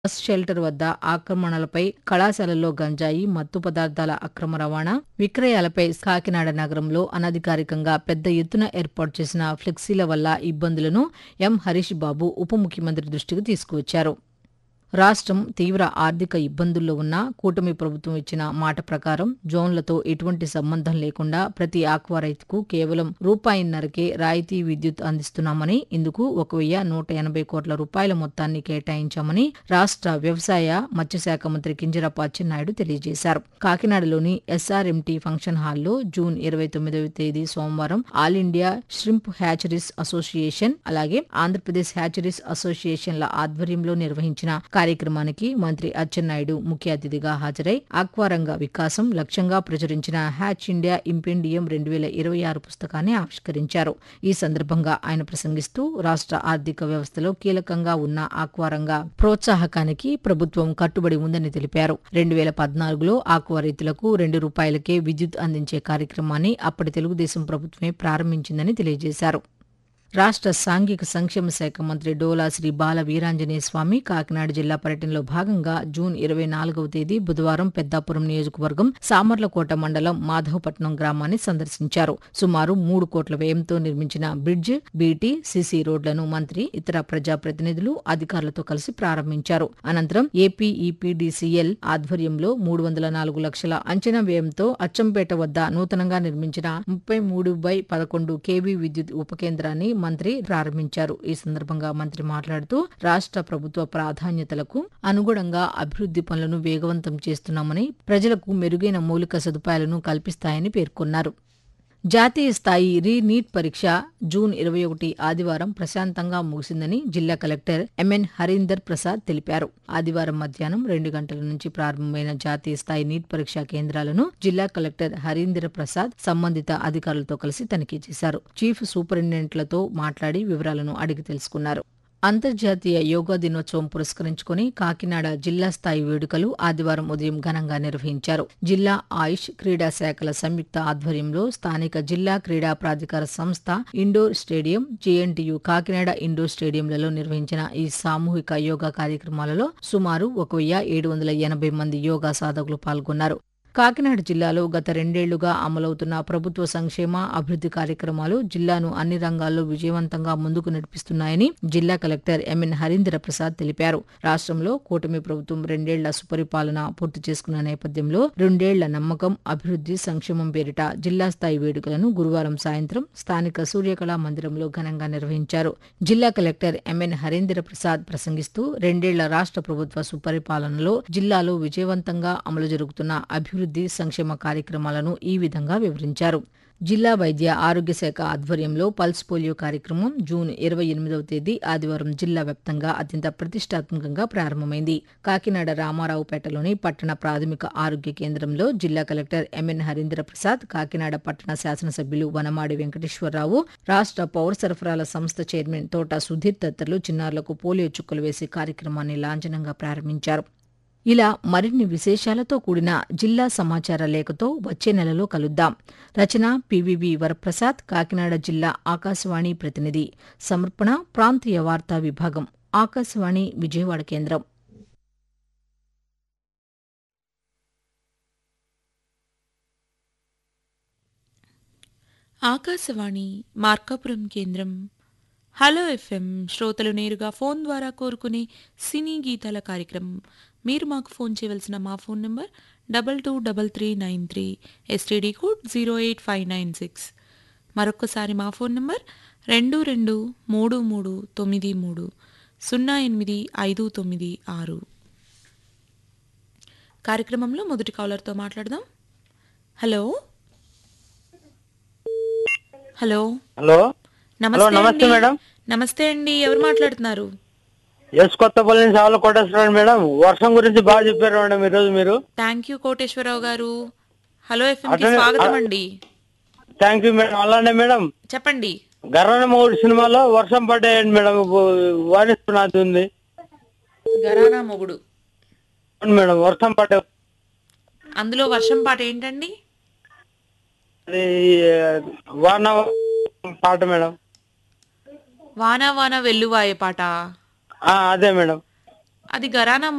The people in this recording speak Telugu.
బస్ షెల్టర్ వద్ద ఆక్రమణలపై కళాశాలల్లో గంజాయి మత్తు పదార్థాల అక్రమ రవాణా విక్రయాలపై కాకినాడ నగరంలో అనధికారికంగా పెద్ద ఎత్తున ఏర్పాటు చేసిన ఫ్లెక్సీల వల్ల ఇబ్బందులను ఎం హరీష్ బాబు ఉప ముఖ్యమంత్రి దృష్టికి తీసుకువచ్చారు రాష్ట్రం తీవ్ర ఆర్థిక ఇబ్బందుల్లో ఉన్న కూటమి ప్రభుత్వం ఇచ్చిన మాట ప్రకారం జోన్లతో ఎటువంటి సంబంధం లేకుండా ప్రతి ఆక్వా రైతుకు కేవలం రూపాయిన్నరకే రాయితీ విద్యుత్ అందిస్తున్నామని ఇందుకు ఒక వెయ్యి నూట ఎనభై కోట్ల రూపాయల మొత్తాన్ని కేటాయించామని రాష్ట్ర వ్యవసాయ మత్స్యశాఖ మంత్రి కింజరాపు అచ్చెన్నాయుడు తెలియజేశారు కాకినాడలోని ఎస్ఆర్ఎంటీ ఫంక్షన్ హాల్లో జూన్ ఇరవై తొమ్మిదవ తేదీ సోమవారం all India shrimp hatcheries association అలాగే ఆంధ్రప్రదేశ్ హ్యాచరీస్ అసోసియేషన్ల ఆధ్వర్యంలో నిర్వహించిన కార్యక్రమానికి మంత్రి అచ్చెన్నాయుడు ముఖ్య అతిథిగా హాజరై ఆక్వారంగ వికాసం లక్ష్యంగా ప్రచురించిన హ్యాచ్ ఇండియా ఇంపెండియం రెండు వేల ఇరవై ఆరు పుస్తకాన్ని ఆవిష్కరించారు ఈ సందర్భంగా ఆయన ప్రసంగిస్తూ రాష్ట్ర ఆర్థిక వ్యవస్థలో కీలకంగా ఉన్న ఆక్వారంగ ప్రోత్సాహకానికి ప్రభుత్వం కట్టుబడి ఉందని తెలిపారు రెండు వేల పద్నాలుగులో ఆక్వా రైతులకు రెండు రూపాయలకే విద్యుత్ అందించే కార్యక్రమాన్ని అప్పటి తెలుగుదేశం ప్రభుత్వమే ప్రారంభించిందని తెలియజేశారు రాష్ట్ర సాంఘిక సంక్షేమ శాఖ మంత్రి డోలా శ్రీ బాల వీరాంజనేయ స్వామి కాకినాడ జిల్లా పర్యటనలో భాగంగా జూన్ ఇరవై నాలుగవ తేదీ బుధవారం పెద్దాపురం నియోజకవర్గం సామర్లకోట మండలం మాధవపట్నం గ్రామాన్ని సందర్శించారు సుమారు మూడు కోట్ల వ్యయంతో నిర్మించిన బ్రిడ్జ్ బీటీ సిసి రోడ్లను మంత్రి ఇతర ప్రజాప్రతినిధులు అధికారులతో కలిసి ప్రారంభించారు అనంతరం ఏపీఈపీడీసీఎల్ ఆధ్వర్యంలో మూడు వందల నాలుగు లక్షల అంచనా వ్యయంతో అచ్చంపేట వద్ద నూతనంగా నిర్మించిన ముప్పై మూడు బై పదకొండు కేవీ విద్యుత్ ఉపకేంద్రాన్ని మంత్రి ప్రారంభించారు ఈ సందర్భంగా మంత్రి మాట్లాడుతూ రాష్ట్ర ప్రభుత్వ ప్రాధాన్యతలకు అనుగుణంగా అభివృద్ధి పనులను వేగవంతం చేస్తున్నామని ప్రజలకు మెరుగైన మౌలిక సదుపాయాలను కల్పిస్తాయని పేర్కొన్నారు జాతీయ స్థాయి రీ నీట్ పరీక్ష జూన్ ఇరవై ఒకటి ఆదివారం ప్రశాంతంగా ముగిసిందని జిల్లా కలెక్టర్ ఎంఎన్ హరీందర్ ప్రసాద్ తెలిపారు ఆదివారం మధ్యాహ్నం రెండు గంటల నుంచి ప్రారంభమైన జాతీయ స్థాయి నీట్ పరీక్షా కేంద్రాలను జిల్లా కలెక్టర్ హరీందర్ ప్రసాద్ సంబంధిత అధికారులతో కలిసి తనిఖీ చేశారు చీఫ్ సూపరింటెండెంట్లతో మాట్లాడి వివరాలను అడిగి తెలుసుకున్నారు అంతర్జాతీయ యోగా దినోత్సవం పురస్కరించుకుని కాకినాడ జిల్లా స్థాయి వేడుకలు ఆదివారం ఉదయం ఘనంగా నిర్వహించారు జిల్లా ఆయుష్ క్రీడా శాఖల సంయుక్త ఆధ్వర్యంలో స్థానిక జిల్లా క్రీడా ప్రాధికార సంస్థ indoor stadium JNTU Kakinada indoor స్టేడియంలలో నిర్వహించిన ఈ సామూహిక యోగా కార్యక్రమాలలో సుమారు ఒక వెయ్యి ఏడు వందల ఎనభై మంది యోగా సాధకులు పాల్గొన్నారు కాకినాడ జిల్లాలో గత రెండేళ్లుగా అమలవుతున్న ప్రభుత్వ సంక్షేమ అభివృద్ధి కార్యక్రమాలు జిల్లాను అన్ని రంగాల్లో విజయవంతంగా ముందుకు నడిపిస్తున్నాయని జిల్లా కలెక్టర్ ఎంఎన్ హరీంద్ర ప్రసాద్ తెలిపారు రాష్ట్రంలో కూటమి ప్రభుత్వం రెండేళ్ల సుపరిపాలన పూర్తి చేసుకున్న నేపథ్యంలో రెండేళ్ల నమ్మకం అభివృద్ధి సంక్షేమం పేరిట జిల్లా స్థాయి వేడుకలను గురువారం సాయంత్రం స్థానిక సూర్యకళా మందిరంలో ఘనంగా నిర్వహించారు జిల్లా కలెక్టర్ ఎంఎన్ హరీంద్ర ప్రసాద్ ప్రసంగిస్తూ రెండేళ్ల రాష్ట్ర ప్రభుత్వ సుపరిపాలనలో జిల్లాలో విజయవంతంగా అమలు జరుగుతున్న అభివృద్ధి అభివృద్ధి సంక్షేమ కార్యక్రమాలను ఈ విధంగా వివరించారు జిల్లా వైద్య ఆరోగ్య శాఖ ఆధ్వర్యంలో పల్స్ పోలియో కార్యక్రమం జూన్ ఇరవై ఎనిమిదవ తేదీ ఆదివారం జిల్లా వ్యాప్తంగా అత్యంత ప్రతిష్టాత్మకంగా ప్రారంభమైంది కాకినాడ రామారావుపేటలోని పట్టణ ప్రాథమిక ఆరోగ్య కేంద్రంలో జిల్లా కలెక్టర్ ఎంఎన్ హరీంద్ర ప్రసాద్ కాకినాడ పట్టణ శాసనసభ్యులు వనమాడి వెంకటేశ్వరరావు రాష్ట్ర పౌర సరఫరాల సంస్థ చైర్మన్ తోట సుధీర్ తదితరులు చిన్నారులకు పోలియో చుక్కలు వేసి కార్యక్రమాన్ని లాంఛనంగా ప్రారంభించారు ఇలా మరిన్ని విశేషాలతో కూడిన జిల్లా సమాచార లేఖతో వచ్చే నెలలో కలుద్దాం రచన పివివి వరప్రసాద్ కాకినాడ జిల్లా ఆకాశవాణి ప్రతినిధి సమర్పణ ప్రాంతీయ వార్తా విభాగం ఆకాశవాణి విజయవాడ కేంద్రం ఆకాశవాణి మార్కాపురం కేంద్రం హలో ఎఫ్ఎం శ్రోతలు నేరుగా ఫోన్ ద్వారా కోరుకునే సినీ గీతాల కార్యక్రమం మీరు మాకు ఫోన్ చేయవలసిన మా phone number double two double three nine three STD code zero eight five nine six మరొకసారి మా ఫోన్ నంబర్ రెండు రెండు మూడు మూడు తొమ్మిది మూడు సున్నా ఎనిమిది ఐదు తొమ్మిది ఆరు కార్యక్రమంలో మొదటి కాలర్తో మాట్లాడదాం హలో హలో హలో నమస్తే నమస్తే అండి. మేడం. నమస్తే అండి ఎవరు మాట్లాడుతున్నారు ఎస్ కొత్తపల్లి నుంచి ఆవుల కోటేశ్వరరావు మేడం వర్షం గురించి బాగా చెప్పారు మేడం ఈరోజు మీరు థ్యాంక్ యూ కోటేశ్వరరావు గారు హలో ఎఫ్ఎం కి అటెండ్- స్వాగతం అండి థ్యాంక్ యూ మేడం అలానే మేడం చెప్పండి గర్రన మూడు సినిమాలో వర్షం పడ్డాయండి మేడం వారిస్తున్నది ఉంది గరానా మొగుడు అవును మేడం వర్షం పడ్డా అందులో వర్షం పాట ఏంటండి అది వాన పాట మేడం వాన వాన వెల్లువాయే పాట ఆ, అదే మేడం అది గరానా